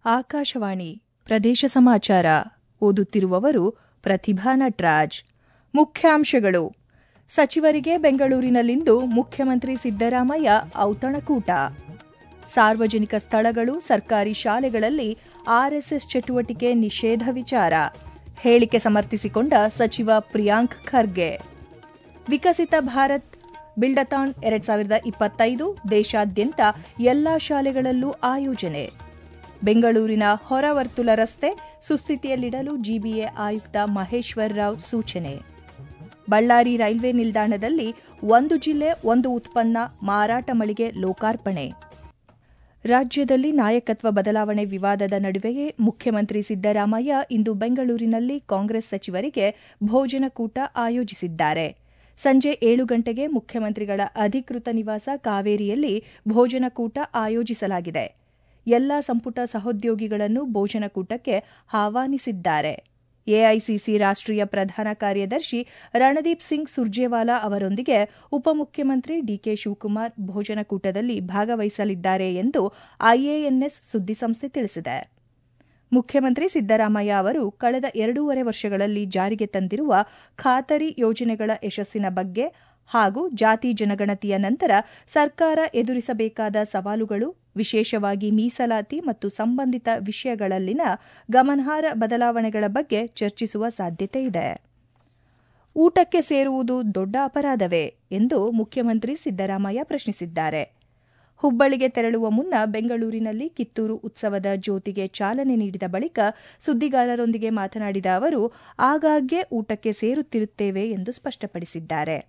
ಆಕಾಶವಾಣಿ ಪ್ರದೇಶ ಸಮಾಚಾರ ಓದುತ್ತಿರುವವರು ಪ್ರತಿಭಾ ನಟ್ರಾಜ್ ಮುಖ್ಯಾಂಶಗಳು ಸಚಿವರಿಗೆ ಬೆಂಗಳೂರಿನಲ್ಲಿಂದು ಮುಖ್ಯಮಂತ್ರಿ ಸಿದ್ದರಾಮಯ್ಯ ಔತಣಕೂಟ ಸಾರ್ವಜನಿಕ ಸ್ಥಳಗಳು ಸರ್ಕಾರಿ ಶಾಲೆಗಳಲ್ಲಿ ಆರ್ಎಸ್ಎಸ್ ಚಟುವಟಿಕೆ ನಿಷೇಧ ವಿಚಾರ ಹೇಳಿಕೆ ಸಮರ್ಥಿಸಿಕೊಂಡ ಸಚಿವ ಪ್ರಿಯಾಂಕ್ ಖರ್ಗೆ ವಿಕಸಿತ ಭಾರತ್ ಬಿಲ್ಡಥಾನ್ ಎರಡ್ ಸಾವಿರದ ಇಪ್ಪತ್ತೈದು ದೇಶಾದ್ಯಂತ ಎಲ್ಲಾ ಶಾಲೆಗಳಲ್ಲೂ ಆಯೋಜನೆ ಬೆಂಗಳೂರಿನ ಹೊರವರ್ತುಲ ರಸ್ತೆ ಸುಸ್ಥಿತಿಯಲ್ಲಿಡಲು ಜಿಬಿಎ ಆಯುಕ್ತ ಮಹೇಶ್ವರ್ ರಾವ್ ಸೂಚನೆ ಬಳ್ಳಾರಿ ರೈಲ್ವೆ ನಿಲ್ದಾಣದಲ್ಲಿ ಒಂದು ಜಿಲ್ಲೆ ಒಂದು ಉತ್ಪನ್ನ ಮಾರಾಟ ಮಳಿಗೆ ಲೋಕಾರ್ಪಣೆ ರಾಜ್ಯದಲ್ಲಿ ನಾಯಕತ್ವ ಬದಲಾವಣೆ ವಿವಾದದ ನಡುವೆಯೇ ಮುಖ್ಯಮಂತ್ರಿ ಸಿದ್ದರಾಮಯ್ಯ ಇಂದು ಬೆಂಗಳೂರಿನಲ್ಲಿ ಕಾಂಗ್ರೆಸ್ ಸಚಿವರಿಗೆ ಭೋಜನಕೂಟ ಆಯೋಜಿಸಿದ್ದಾರೆ ಸಂಜೆ ಏಳು ಗಂಟೆಗೆ ಮುಖ್ಯಮಂತ್ರಿಗಳ ಅಧಿಕೃತ ನಿವಾಸ ಕಾವೇರಿಯಲ್ಲಿ ಭೋಜನಕೂಟ ಆಯೋಜಿಸಲಾಗಿದೆ ಎಲ್ಲ ಸಂಪುಟ ಸಹೋದ್ಯೋಗಿಗಳನ್ನು ಭೋಜನಕೂಟಕ್ಕೆ ಆಹ್ವಾನಿಸಿದ್ದಾರೆ ಎಐಸಿಸಿ ರಾಷ್ಟ್ರೀಯ ಪ್ರಧಾನ ಕಾರ್ಯದರ್ಶಿ ರಣದೀಪ್ ಸಿಂಗ್ ಸುರ್ಜೇವಾಲಾ ಅವರೊಂದಿಗೆ ಉಪಮುಖ್ಯಮಂತ್ರಿ ಡಿಕೆ ಶಿವಕುಮಾರ್ ಭೋಜನಕೂಟದಲ್ಲಿ ಭಾಗವಹಿಸಲಿದ್ದಾರೆ ಎಂದು ಐಎಎನ್ಎಸ್ ಸುದ್ದಿಸಂಸ್ಥೆ ತಿಳಿಸಿದೆ ಮುಖ್ಯಮಂತ್ರಿ ಸಿದ್ದರಾಮಯ್ಯ ಅವರು ಕಳೆದ ಎರಡೂವರೆ ವರ್ಷಗಳಲ್ಲಿ ಜಾರಿಗೆ ತಂದಿರುವ ಖಾತರಿ ಯೋಜನೆಗಳ ಯಶಸ್ಸಿನ ಬಗ್ಗೆ ಹಾಗೂ ಜಾತಿ ಜನಗಣತಿಯ ನಂತರ ಸರ್ಕಾರ ಎದುರಿಸಬೇಕಾದ ಸವಾಲುಗಳು ವಿಶೇಷವಾಗಿ ಮೀಸಲಾತಿ ಮತ್ತು ಸಂಬಂಧಿತ ವಿಷಯಗಳಲ್ಲಿನ ಗಮನಾರ್ಹ ಬದಲಾವಣೆಗಳ ಬಗ್ಗೆ ಚರ್ಚಿಸುವ ಸಾಧ್ಯತೆ ಇದೆ ಊಟಕ್ಕೆ ಸೇರುವುದು ದೊಡ್ಡ ಅಪರಾಧವೇ ಎಂದು ಮುಖ್ಯಮಂತ್ರಿ ಸಿದ್ದರಾಮಯ್ಯ ಪ್ರಶ್ನಿಸಿದ್ದಾರೆ ಹುಬ್ಬಳ್ಳಿಗೆ ತೆರಳುವ ಮುನ್ನ ಬೆಂಗಳೂರಿನಲ್ಲಿ ಕಿತ್ತೂರು ಉತ್ಸವದ ಜ್ಯೋತಿಗೆ ಚಾಲನೆ ನೀಡಿದ ಬಳಿಕ ಸುದ್ದಿಗಾರರೊಂದಿಗೆ ಮಾತನಾಡಿದ ಅವರು ಆಗಾಗ್ಗೆ ಊಟಕ್ಕೆ ಸೇರುತ್ತಿರುತ್ತೇವೆ ಎಂದು ಸ್ಪಷ್ಟಪಡಿಸಿದ್ದಾರೆ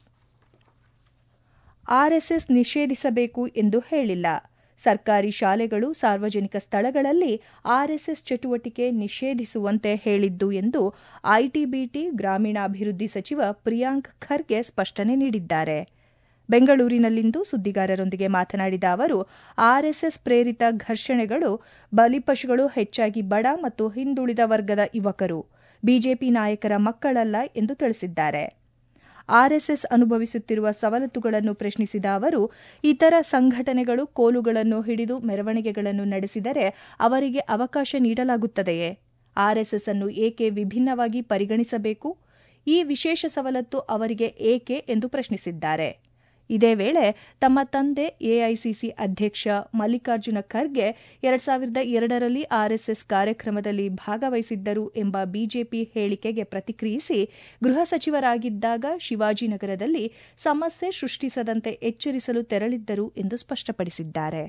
ಆರ್ಎಸ್ಎಸ್ ನಿಷೇಧಿಸಬೇಕು ಎಂದು ಹೇಳಿಲ್ಲ ಸರ್ಕಾರಿ ಶಾಲೆಗಳು ಸಾರ್ವಜನಿಕ ಸ್ಥಳಗಳಲ್ಲಿ ಆರ್ಎಸ್ಎಸ್ ಚಟುವಟಿಕೆ ನಿಷೇಧಿಸುವಂತೆ ಹೇಳಿದ್ದು ಎಂದು ಐಟಿಬಿಟಿ ಗ್ರಾಮೀಣಾಭಿವೃದ್ಧಿ ಸಚಿವ ಪ್ರಿಯಾಂಕ್ ಖರ್ಗೆ ಸ್ಪಷ್ಟನೆ ನೀಡಿದ್ದಾರೆ ಬೆಂಗಳೂರಿನಲ್ಲಿಂದು ಸುದ್ದಿಗಾರರೊಂದಿಗೆ ಮಾತನಾಡಿದ ಅವರು ಆರ್ಎಸ್ಎಸ್ ಪ್ರೇರಿತ ಘರ್ಷಣೆಗಳು ಬಲಿಪಶುಗಳು ಹೆಚ್ಚಾಗಿ ಬಡ ಮತ್ತು ಹಿಂದುಳಿದ ವರ್ಗದ ಯುವಕರು ಬಿಜೆಪಿ ನಾಯಕರ ಮಕ್ಕಳಲ್ಲ ಎಂದು ತಿಳಿಸಿದ್ದಾರೆ ಆರ್ಎಸ್ಎಸ್ ಅನುಭವಿಸುತ್ತಿರುವ ಸವಲತ್ತುಗಳನ್ನು ಪ್ರಶ್ನಿಸಿದ ಅವರು ಇತರ ಸಂಘಟನೆಗಳು ಕೋಲುಗಳನ್ನು ಹಿಡಿದು ಮೆರವಣಿಗೆಗಳನ್ನು ನಡೆಸಿದರೆ ಅವರಿಗೆ ಅವಕಾಶ ನೀಡಲಾಗುತ್ತದೆಯೇ ಆರ್ಎಸ್ಎಸ್ ಅನ್ನು ಏಕೆ ವಿಭಿನ್ನವಾಗಿ ಪರಿಗಣಿಸಬೇಕು ಈ ವಿಶೇಷ ಸವಲತ್ತು ಅವರಿಗೆ ಏಕೆ ಎಂದು ಪ್ರಶ್ನಿಸಿದ್ದಾರೆ ಇದೇ ವೇಳೆ ತಮ್ಮ ತಂದೆ ಎಐಸಿಸಿ ಅಧ್ಯಕ್ಷ ಮಲ್ಲಿಕಾರ್ಜುನ ಖರ್ಗೆ ಎರಡ್ ಸಾವಿರದ ಎರಡರಲ್ಲಿ ಆರ್ಎಸ್ಎಸ್ ಕಾರ್ಯಕ್ರಮದಲ್ಲಿ ಭಾಗವಹಿಸಿದ್ದರು ಎಂಬ ಬಿಜೆಪಿ ಹೇಳಿಕೆಗೆ ಪ್ರತಿಕ್ರಿಯಿಸಿ ಗೃಹ ಸಚಿವರಾಗಿದ್ದಾಗ ಶಿವಾಜಿನಗರದಲ್ಲಿ ಸಮಸ್ಯೆ ಸೃಷ್ಟಿಸದಂತೆ ಎಚ್ಚರಿಸಲು ತೆರಳಿದ್ದರು ಎಂದು ಸ್ಪಷ್ಟಪಡಿಸಿದ್ದಾರೆ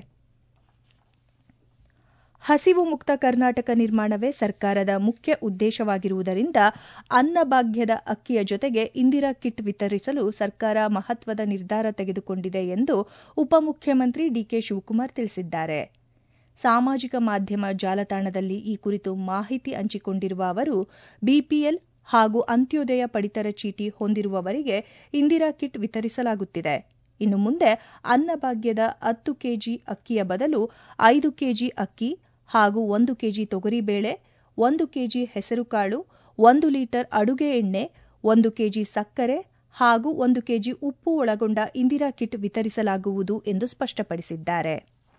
ಹಸಿವು ಮುಕ್ತ ಕರ್ನಾಟಕ ನಿರ್ಮಾಣವೇ ಸರ್ಕಾರದ ಮುಖ್ಯ ಉದ್ದೇಶವಾಗಿರುವುದರಿಂದ ಅನ್ನಭಾಗ್ಯದ ಅಕ್ಕಿಯ ಜೊತೆಗೆ ಇಂದಿರಾ ಕಿಟ್ ವಿತರಿಸಲು ಸರ್ಕಾರ ಮಹತ್ವದ ನಿರ್ಧಾರ ತೆಗೆದುಕೊಂಡಿದೆ ಎಂದು ಉಪಮುಖ್ಯಮಂತ್ರಿ ಡಿಕೆ ಶಿವಕುಮಾರ್ ತಿಳಿಸಿದ್ದಾರೆ ಸಾಮಾಜಿಕ ಮಾಧ್ಯಮ ಜಾಲತಾಣದಲ್ಲಿ ಈ ಕುರಿತು ಮಾಹಿತಿ ಹಂಚಿಕೊಂಡಿರುವ ಅವರು ಬಿಪಿಎಲ್ ಹಾಗೂ ಅಂತ್ಯೋದಯ ಪಡಿತರ ಚೀಟಿ ಹೊಂದಿರುವವರಿಗೆ ಇಂದಿರಾ ಕಿಟ್ ವಿತರಿಸಲಾಗುತ್ತಿದೆ ಇನ್ನು ಮುಂದೆ ಅನ್ನಭಾಗ್ಯದ ಹತ್ತು ಕೆಜಿ ಅಕ್ಕಿಯ ಬದಲು ಐದು ಕೆಜಿ ಅಕ್ಕಿ ಹಾಗೂ ಒಂದು ಕೆಜಿ ತೊಗರಿಬೇಳೆ ಒಂದು ಕೆಜಿ ಹೆಸರುಕಾಳು ಒಂದು ಲೀಟರ್ ಅಡುಗೆ ಎಣ್ಣೆ ಒಂದು ಕೆಜಿ ಸಕ್ಕರೆ ಹಾಗೂ ಒಂದು ಕೆಜಿ ಉಪ್ಪು ಒಳಗೊಂಡ ಇಂದಿರಾ ಕಿಟ್ ವಿತರಿಸಲಾಗುವುದು ಎಂದು ಸ್ಪಷ್ಟಪಡಿಸಿದ್ದಾರೆ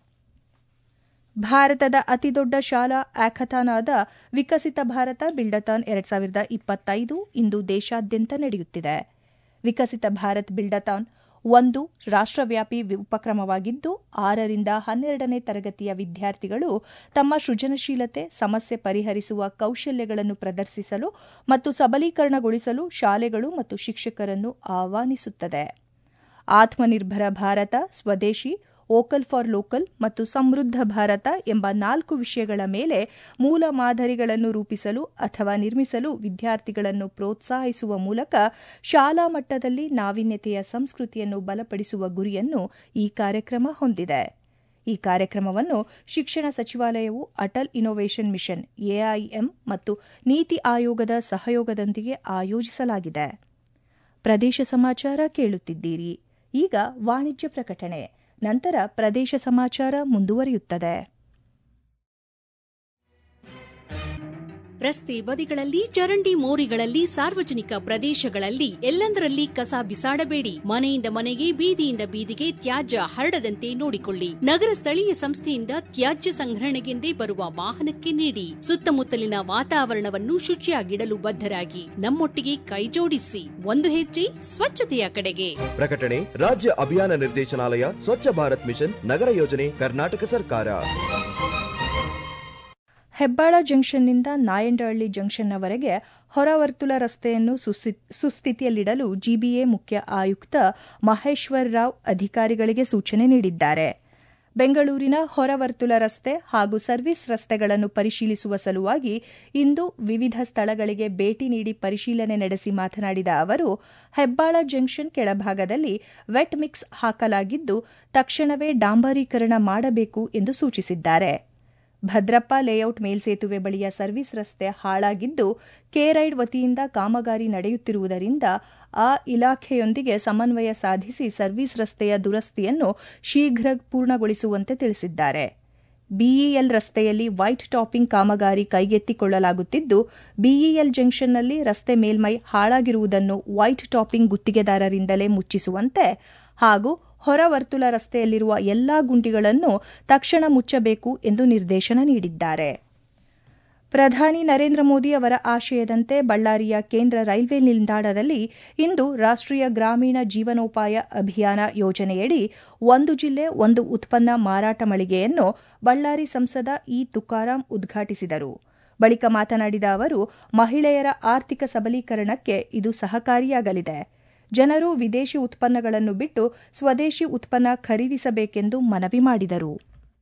ಭಾರತದ ಅತಿದೊಡ್ಡ ಶಾಲಾ ಆ್ಯಕಥಾನ್ ಆದ ವಿಕಸಿತ ಭಾರತ ಬಿಲ್ಡಥಾನ್ ಎರಡ್ ಸಾವಿರದ ಇಪ್ಪತ್ತೈದು ಇಂದು ದೇಶಾದ್ಯಂತ ನಡೆಯುತ್ತಿದೆ ವಿಕಸಿತ ಭಾರತ್ ಬಿಲ್ಡಥಾನ್ ಒಂದು ರಾಷ್ಟ್ರವ್ಯಾಪಿ ಉಪಕ್ರಮವಾಗಿದ್ದು ಆರರಿಂದ ಹನ್ನೆರಡನೇ ತರಗತಿಯ ವಿದ್ಯಾರ್ಥಿಗಳು ತಮ್ಮ ಸೃಜನಶೀಲತೆ ಸಮಸ್ಯೆ ಪರಿಹರಿಸುವ ಕೌಶಲ್ಯಗಳನ್ನು ಪ್ರದರ್ಶಿಸಲು ಮತ್ತು ಸಬಲೀಕರಣಗೊಳಿಸಲು ಶಾಲೆಗಳು ಮತ್ತು ಶಿಕ್ಷಕರನ್ನು ಆಹ್ವಾನಿಸುತ್ತದೆ ಆತ್ಮನಿರ್ಭರ ಭಾರತ ಸ್ವದೇಶಿ ವೋಕಲ್ ಫಾರ್ ಲೋಕಲ್ ಮತ್ತು ಸಮೃದ್ಧ ಭಾರತ ಎಂಬ ನಾಲ್ಕು ವಿಷಯಗಳ ಮೇಲೆ ಮೂಲ ಮಾದರಿಗಳನ್ನು ರೂಪಿಸಲು ಅಥವಾ ನಿರ್ಮಿಸಲು ವಿದ್ಯಾರ್ಥಿಗಳನ್ನು ಪ್ರೋತ್ಸಾಹಿಸುವ ಮೂಲಕ ಶಾಲಾ ಮಟ್ಟದಲ್ಲಿ ನಾವೀನ್ಯತೆಯ ಸಂಸ್ಕೃತಿಯನ್ನು ಬಲಪಡಿಸುವ ಗುರಿಯನ್ನು ಈ ಕಾರ್ಯಕ್ರಮ ಹೊಂದಿದೆ ಈ ಕಾರ್ಯಕ್ರಮವನ್ನು ಶಿಕ್ಷಣ ಸಚಿವಾಲಯವು ಅಟಲ್ ಇನ್ನೋವೇಷನ್ ಮಿಷನ್ ಎಐಎಂ ಮತ್ತು ನೀತಿ ಆಯೋಗದ ಸಹಯೋಗದೊಂದಿಗೆ ಆಯೋಜಿಸಲಾಗಿದೆ ಪ್ರದೇಶ ಸಮಾಚಾರ ಕೇಳುತ್ತಿದ್ದೀರಿ ಈಗ ವಾಣಿಜ್ಯ ಪ್ರಕಟಣೆ ನಂತರ ಪ್ರದೇಶ ಸಮಾಚಾರ ಮುಂದುವರಿಯುತ್ತದೆ ರಸ್ತೆ ಬದಿಗಳಲ್ಲಿ ಚರಂಡಿ ಮೋರಿಗಳಲ್ಲಿ ಸಾರ್ವಜನಿಕ ಪ್ರದೇಶಗಳಲ್ಲಿ ಎಲ್ಲೆಂದರಲ್ಲಿ ಕಸ ಬಿಸಾಡಬೇಡಿ ಮನೆಯಿಂದ ಮನೆಗೆ ಬೀದಿಯಿಂದ ಬೀದಿಗೆ ತ್ಯಾಜ್ಯ ಹರಡದಂತೆ ನೋಡಿಕೊಳ್ಳಿ ನಗರ ಸ್ಥಳೀಯ ಸಂಸ್ಥೆಯಿಂದ ತ್ಯಾಜ್ಯ ಸಂಗ್ರಹಣೆಗೆಂದೇ ಬರುವ ವಾಹನಕ್ಕೆ ನೀಡಿ ಸುತ್ತಮುತ್ತಲಿನ ವಾತಾವರಣವನ್ನು ಶುಚಿಯಾಗಿಡಲು ಬದ್ಧರಾಗಿ ನಮ್ಮೊಟ್ಟಿಗೆ ಕೈಜೋಡಿಸಿ ಒಂದು ಹೆಜ್ಜೆ ಸ್ವಚ್ಛತೆಯ ಕಡೆಗೆ ಪ್ರಕಟಣೆ ರಾಜ್ಯ ಅಭಿಯಾನ ನಿರ್ದೇಶನಾಲಯ ಸ್ವಚ್ಛ ಭಾರತ್ ಮಿಷನ್ ನಗರ ಯೋಜನೆ ಕರ್ನಾಟಕ ಸರ್ಕಾರ ಹೆಬ್ಬಾಳ ಜಂಕ್ಷನ್ನಿಂದ ನಾಯಂಡಹಳ್ಳಿ ಜಂಕ್ಷನ್ನವರೆಗೆ ಹೊರವರ್ತುಲ ರಸ್ತೆಯನ್ನು ಸುಸ್ಥಿ- ಸುಸ್ಥಿತಿಯಲ್ಲಿಡಲು ಜಿಬಿಎ ಮುಖ್ಯ ಆಯುಕ್ತ ಮಹೇಶ್ವರ್ ರಾವ್ ಅಧಿಕಾರಿಗಳಿಗೆ ಸೂಚನೆ ನೀಡಿದ್ದಾರೆ ಬೆಂಗಳೂರಿನ ಹೊರವರ್ತುಲ ರಸ್ತೆ ಹಾಗೂ ಸರ್ವಿಸ್ ರಸ್ತೆಗಳನ್ನು ಪರಿಶೀಲಿಸುವ ಸಲುವಾಗಿ ಇಂದು ವಿವಿಧ ಸ್ಥಳಗಳಿಗೆ ಭೇಟಿ ನೀಡಿ ಪರಿಶೀಲನೆ ನಡೆಸಿ ಮಾತನಾಡಿದ ಅವರು ಹೆಬ್ಬಾಳ ಜಂಕ್ಷನ್ ಕೆಳಭಾಗದಲ್ಲಿ ವೆಟ್ ಮಿಕ್ಸ್ ಹಾಕಲಾಗಿದ್ದು ತಕ್ಷಣವೇ ಡಾಂಬರೀಕರಣ ಮಾಡಬೇಕು ಎಂದು ಸೂಚಿಸಿದ್ದಾರೆ ಭದ್ರಪ್ಪ ಲೇಔಟ್ ಮೇಲ್ಸೇತುವೆ ಬಳಿಯ ಸರ್ವಿಸ್ ರಸ್ತೆ ಹಾಳಾಗಿದ್ದು ಕೆರೈಡ್ ವತಿಯಿಂದ ಕಾಮಗಾರಿ ನಡೆಯುತ್ತಿರುವುದರಿಂದ ಆ ಇಲಾಖೆಯೊಂದಿಗೆ ಸಮನ್ವಯ ಸಾಧಿಸಿ ಸರ್ವಿಸ್ ರಸ್ತೆಯ ದುರಸ್ತಿಯನ್ನು ಶೀಘ್ರ ಪೂರ್ಣಗೊಳಿಸುವಂತೆ ತಿಳಿಸಿದ್ದಾರೆ ಬಿಇಎಲ್ ರಸ್ತೆಯಲ್ಲಿ ವೈಟ್ ಟಾಪಿಂಗ್ ಕಾಮಗಾರಿ ಕೈಗೆತ್ತಿಕೊಳ್ಳಲಾಗುತ್ತಿದ್ದು ಬಿಇಎಲ್ ಜಂಕ್ಷನ್ನಲ್ಲಿ ರಸ್ತೆ ಮೇಲ್ಮೈ ಹಾಳಾಗಿರುವುದನ್ನು ವೈಟ್ ಟಾಪಿಂಗ್ ಗುತ್ತಿಗೆದಾರರಿಂದಲೇ ಮುಚ್ಚಿಸುವಂತೆ ಹಾಗೂ ಹೊರವರ್ತುಲ ರಸ್ತೆಯಲ್ಲಿರುವ ಎಲ್ಲಾ ಗುಂಡಿಗಳನ್ನು ತಕ್ಷಣ ಮುಚ್ಚಬೇಕು ಎಂದು ನಿರ್ದೇಶನ ನೀಡಿದ್ದಾರೆ ಪ್ರಧಾನಿ ನರೇಂದ್ರ ಮೋದಿ ಅವರ ಆಶಯದಂತೆ ಬಳ್ಳಾರಿಯ ಕೇಂದ್ರ ರೈಲ್ವೆ ನಿಲ್ದಾಣದಲ್ಲಿ ಇಂದು ರಾಷ್ಟ್ರೀಯ ಗ್ರಾಮೀಣ ಜೀವನೋಪಾಯ ಅಭಿಯಾನ ಯೋಜನೆಯಡಿ ಒಂದು ಜಿಲ್ಲೆ ಒಂದು ಉತ್ಪನ್ನ ಮಾರಾಟ ಮಳಿಗೆಯನ್ನು ಬಳ್ಳಾರಿ ಸಂಸದ ಇ ತುಕಾರಾಂ ಉದ್ಘಾಟಿಸಿದರು ಬಳಿಕ ಮಾತನಾಡಿದ ಅವರು ಮಹಿಳೆಯರ ಆರ್ಥಿಕ ಸಬಲೀಕರಣಕ್ಕೆ ಇದು ಸಹಕಾರಿಯಾಗಲಿದೆ ಜನರು ವಿದೇಶಿ ಉತ್ಪನ್ನಗಳನ್ನು ಬಿಟ್ಟು ಸ್ವದೇಶಿ ಉತ್ಪನ್ನ ಖರೀದಿಸಬೇಕೆಂದು ಮನವಿ ಮಾಡಿದರು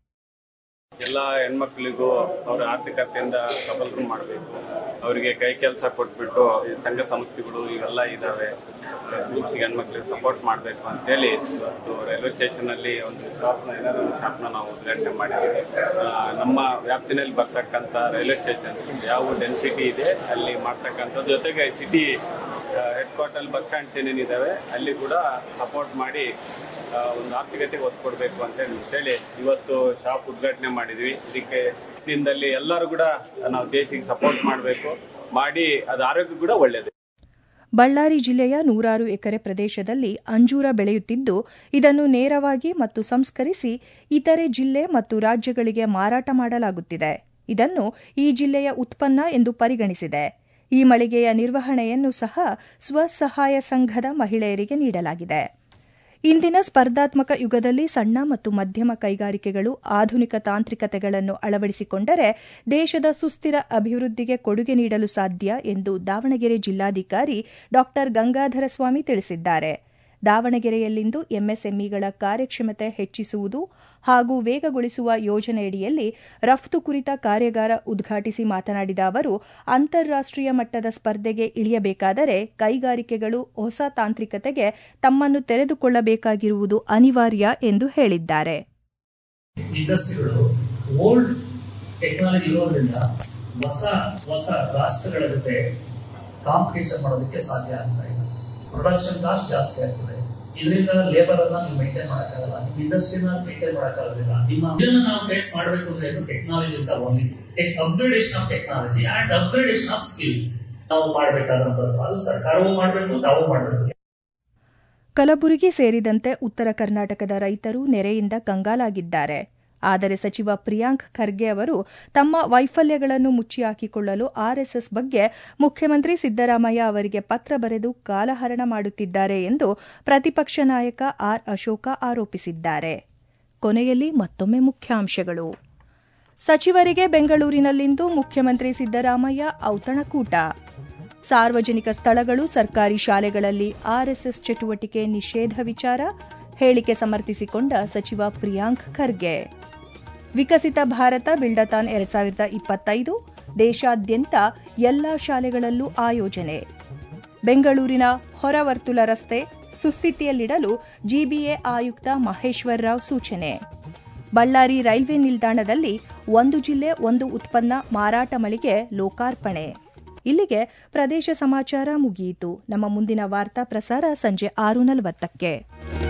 ಎಲ್ಲ ಹೆಣ್ಮಕ್ಳಿಗೂ ಅವರ ಆರ್ಥಿಕತೆಯಿಂದ ಸಬಲರು ಮಾಡಬೇಕು ಅವರಿಗೆ ಕೈ ಕೆಲಸ ಕೊಟ್ಬಿಟ್ಟು ಈ ಸಂಘ ಸಂಸ್ಥೆಗಳು ಇವೆಲ್ಲ ಇದ್ದಾವೆ ಗ್ರೂಪ್ಸ್ಗೆ ಹೆಣ್ಮಕ್ಳಿಗೆ ಸಪೋರ್ಟ್ ಮಾಡಬೇಕು ಅಂತೇಳಿ ಇವತ್ತು ರೈಲ್ವೆ ಸ್ಟೇಷನಲ್ಲಿ ಒಂದು ಶಾಪ್ನ ಏನಾದ್ರು ಒಂದು ಶಾಪ್ನ ನಾವು ಉದ್ಘಾಟನೆ ಮಾಡಿದ್ದೀವಿ ಆ, ನಮ್ಮ ವ್ಯಾಪ್ತಿನಲ್ಲಿ ಬರ್ತಕ್ಕಂಥ ರೈಲ್ವೆ ಸ್ಟೇಷನ್ ಯಾವ ಡೆನ್ಸಿಟಿ ಇದೆ ಅಲ್ಲಿ ಮಾಡ್ತಕ್ಕಂಥದ್ದು ಜೊತೆಗೆ city headquarter bus stands ಏನೇನಿದ್ದಾವೆ ಅಲ್ಲಿ ಕೂಡ ಸಪೋರ್ಟ್ ಮಾಡಿ ಆ, ಒಂದು ಆರ್ಥಿಕತೆಗೆ ಒತ್ತು ಕೊಡಬೇಕು ಅಂತ ಹೇಳಿ ಇವತ್ತು ಶಾಪ್ ಉದ್ಘಾಟನೆ ಮಾಡಿದ್ವಿ ಇದಕ್ಕೆ ದಿನದಲ್ಲಿ ಎಲ್ಲರೂ ಕೂಡ ನಾವು ದೇಶಿಗೆ ಸಪೋರ್ಟ್ ಮಾಡಬೇಕು ಮಾಡಿ ಅದು ಆರೋಗ್ಯ ಕೂಡ ಒಳ್ಳೆಯದು ಬಳ್ಳಾರಿ ಜಿಲ್ಲೆಯ ನೂರಾರು ಎಕರೆ ಪ್ರದೇಶದಲ್ಲಿ ಅಂಜೂರ ಬೆಳೆಯುತ್ತಿದ್ದು ಇದನ್ನು ನೇರವಾಗಿ ಮತ್ತು ಸಂಸ್ಕರಿಸಿ ಇತರೆ ಜಿಲ್ಲೆ ಮತ್ತು ರಾಜ್ಯಗಳಿಗೆ ಮಾರಾಟ ಮಾಡಲಾಗುತ್ತಿದೆ ಇದನ್ನು ಈ ಜಿಲ್ಲೆಯ ಉತ್ಪನ್ನ ಎಂದು ಪರಿಗಣಿಸಿದೆ ಈ ಮಳಿಗೆಯ ನಿರ್ವಹಣೆಯನ್ನು ಸಹ ಸ್ವಸಹಾಯ ಸಂಘದ ಮಹಿಳೆಯರಿಗೆ ನೀಡಲಾಗಿದೆ ಇಂದಿನ ಸ್ಪರ್ಧಾತ್ಮಕ ಯುಗದಲ್ಲಿ ಸಣ್ಣ ಮತ್ತು ಮಧ್ಯಮ ಕೈಗಾರಿಕೆಗಳು ಆಧುನಿಕ ತಾಂತ್ರಿಕತೆಗಳನ್ನು ಅಳವಡಿಸಿಕೊಂಡರೆ ದೇಶದ ಸುಸ್ಥಿರ ಅಭಿವೃದ್ಧಿಗೆ ಕೊಡುಗೆ ನೀಡಲು ಸಾಧ್ಯ ಎಂದು ದಾವಣಗೆರೆ ಜಿಲ್ಲಾಧಿಕಾರಿ ಡಾ ಗಂಗಾಧರ ಸ್ವಾಮಿ ತಿಳಿಸಿದ್ದಾರೆ ದಾವಣಗೆರೆಯಲ್ಲಿಂದು ಎಂಎಸ್ಎಂಇಗಳ ಕಾರ್ಯಕ್ಷಮತೆ ಹೆಚ್ಚಿಸುವುದು ಹಾಗೂ ವೇಗಗೊಳಿಸುವ ಯೋಜನೆಯಡಿಯಲ್ಲಿ ರಫ್ತು ಕುರಿತ ಕಾರ್ಯಾಗಾರ ಉದ್ಘಾಟಿಸಿ ಮಾತನಾಡಿದ ಅವರು ಅಂತಾರಾಷ್ಟೀಯ ಮಟ್ಟದ ಸ್ಪರ್ಧೆಗೆ ಇಳಿಯಬೇಕಾದರೆ ಕೈಗಾರಿಕೆಗಳು ಹೊಸ ತಾಂತ್ರಿಕತೆಗೆ ತಮ್ಮನ್ನು ತೆರೆದುಕೊಳ್ಳಬೇಕಾಗಿರುವುದು ಅನಿವಾರ್ಯ ಎಂದು ಹೇಳಿದ್ದಾರೆ ಇಂಡಸ್ಟ್ರಿಗಳು ಓಲ್ಡ್ ಟೆಕ್ನಾಲಜಿ ಇರೋದ್ರಿಂದ ಹೊಸ ಹೊಸ ರಾಷ್ಟ್ರಗಳ ಜೊತೆ ಕಾಂಪಿಟೇಷನ್ ಮಾಡೋದಕ್ಕೆ ಸಾಧ್ಯ ಆಗ್ತಾ ಇಲ್ಲ ಪ್ರೊಡಕ್ಷನ್ ಕಾಸ್ಟ್ ಜಾಸ್ತಿ ಆಗ್ತದೆ ಇದರಿಂದ ಲೇಬರ್ ಅನ್ನ ನೀವು ಮೇಂಟೈನ್ ಮಾಡೋಕ್ಕಾಗಲ್ಲ ನಿಮ್ಮ ಇಂಡಸ್ಟ್ರಿನ ಮೇಂಟೈನ್ ಮಾಡೋಕ್ಕಾಗೋದಿಲ್ಲ ನಿಮ್ಮ ಇದನ್ನ ನಾವು ಫೇಸ್ ಮಾಡಬೇಕು ಅಂದ್ರೆ ಏನು ಟೆಕ್ನಾಲಜಿ ಅಂತ only upgradation of technology and upgradation of skill ನಾವು ಮಾಡಬೇಕಾದಂಥದ್ದು ಅದು ಸರ್ಕಾರವೂ ಮಾಡಬೇಕು ತಾವು ಮಾಡಬೇಕು ಕಲಬುರಗಿ ಸೇರಿದಂತೆ ಉತ್ತರ ಕರ್ನಾಟಕದ ರೈತರು ನೆರೆಯಿಂದ ಕಂಗಾಲಾಗಿದ್ದಾರೆ ಆದರೆ ಸಚಿವ ಪ್ರಿಯಾಂಕ್ ಖರ್ಗೆ ಅವರು ತಮ್ಮ ವೈಫಲ್ಯಗಳನ್ನು ಮುಚ್ಚಿಹಾಕಿಕೊಳ್ಳಲು ಆರ್ಎಸ್ಎಸ್ ಬಗ್ಗೆ ಮುಖ್ಯಮಂತ್ರಿ ಸಿದ್ದರಾಮಯ್ಯ ಅವರಿಗೆ ಪತ್ರ ಬರೆದು ಕಾಲಹರಣ ಮಾಡುತ್ತಿದ್ದಾರೆ ಎಂದು ಪ್ರತಿಪಕ್ಷ ನಾಯಕ ಆರ್ ಅಶೋಕ ಆರೋಪಿಸಿದ್ದಾರೆ ಕೊನೆಯಲ್ಲಿ ಮತ್ತೊಮ್ಮೆ ಮುಖ್ಯಾಂಶಗಳು ಸಚಿವರಿಗೆ ಬೆಂಗಳೂರಿನಲ್ಲಿಂದು ಮುಖ್ಯಮಂತ್ರಿ ಸಿದ್ದರಾಮಯ್ಯ ಔತಣಕೂಟ ಸಾರ್ವಜನಿಕ ಸ್ಥಳಗಳು ಸರ್ಕಾರಿ ಶಾಲೆಗಳಲ್ಲಿ ಆರ್ಎಸ್ಎಸ್ ಚಟುವಟಿಕೆ ನಿಷೇಧ ವಿಚಾರ ಹೇಳಿಕೆ ಸಮರ್ಥಿಸಿಕೊಂಡ ಸಚಿವ ಪ್ರಿಯಾಂಕ್ ಖರ್ಗೆ ವಿಕಸಿತ ಭಾರತ ಬಿಲ್ಡತಾನ್ ಎರಡ್ ಸಾವಿರದ ಇಪ್ಪತ್ತೈದು ದೇಶಾದ್ಯಂತ ಎಲ್ಲಾ ಶಾಲೆಗಳಲ್ಲೂ ಆಯೋಜನೆ ಬೆಂಗಳೂರಿನ ಹೊರವರ್ತುಲ ರಸ್ತೆ ಸುಸ್ಥಿತಿಯಲ್ಲಿಡಲು ಜಿಬಿಎ ಆಯುಕ್ತ ಮಹೇಶ್ವರ್ ರಾವ್ ಸೂಚನೆ ಬಳ್ಳಾರಿ ರೈಲ್ವೆ ನಿಲ್ದಾಣದಲ್ಲಿ ಒಂದು ಜಿಲ್ಲೆ ಒಂದು ಉತ್ಪನ್ನ ಮಾರಾಟ ಮಳಿಗೆ ಲೋಕಾರ್ಪಣೆ ಇಲ್ಲಿಗೆ ಪ್ರದೇಶ ಸಮಾಚಾರ ಮುಗಿಯಿತು ನಮ್ಮ ಮುಂದಿನ ವಾರ್ತಾ ಪ್ರಸಾರ ಸಂಜೆ ಆರು ನಲವತ್ತಕ್ಕೆ